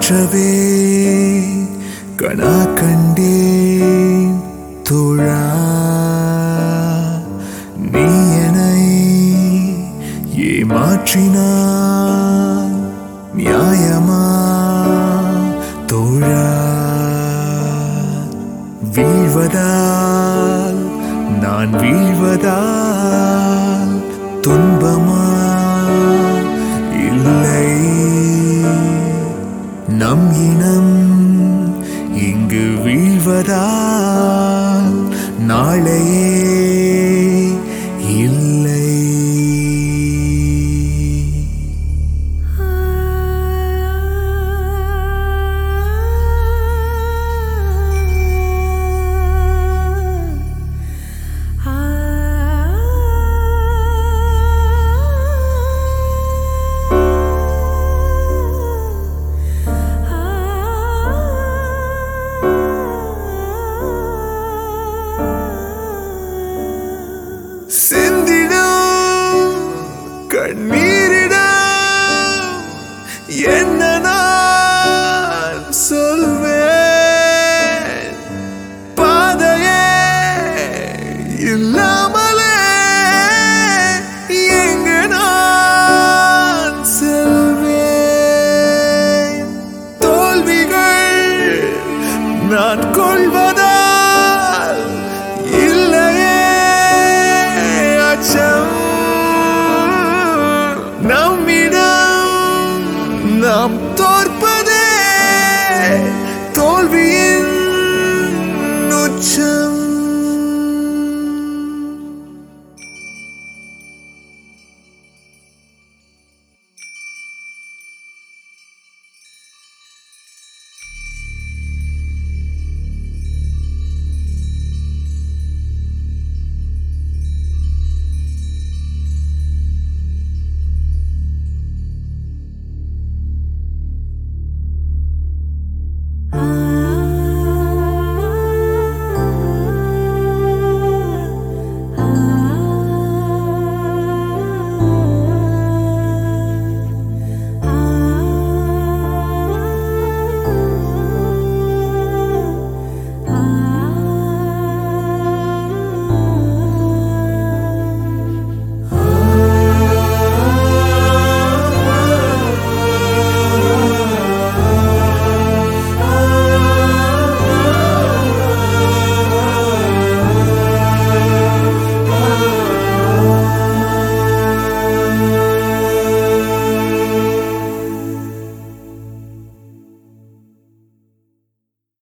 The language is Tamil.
மாற்றவே கணா கண்டேன் தோழா நீ என்னை ஏமாற்றினாய் நியாயமா தோழா வீழ்வதால் நான் வீழ்வதால் துன்பமா இல்லை நம் இனம் இங்கு வீழ்வதால் நாளையே இல்லை சிந்திடும் கண்ணீரிடம் என்ன நான் சொல்வேன் பாதையே இல்லாமலே எங்கு நான் செல்வேன் தோல்விகள் நான் கொள்வதால் இல்லையே அச்சம் நம்மிடம் நாம் தோற்பதே தோல்வி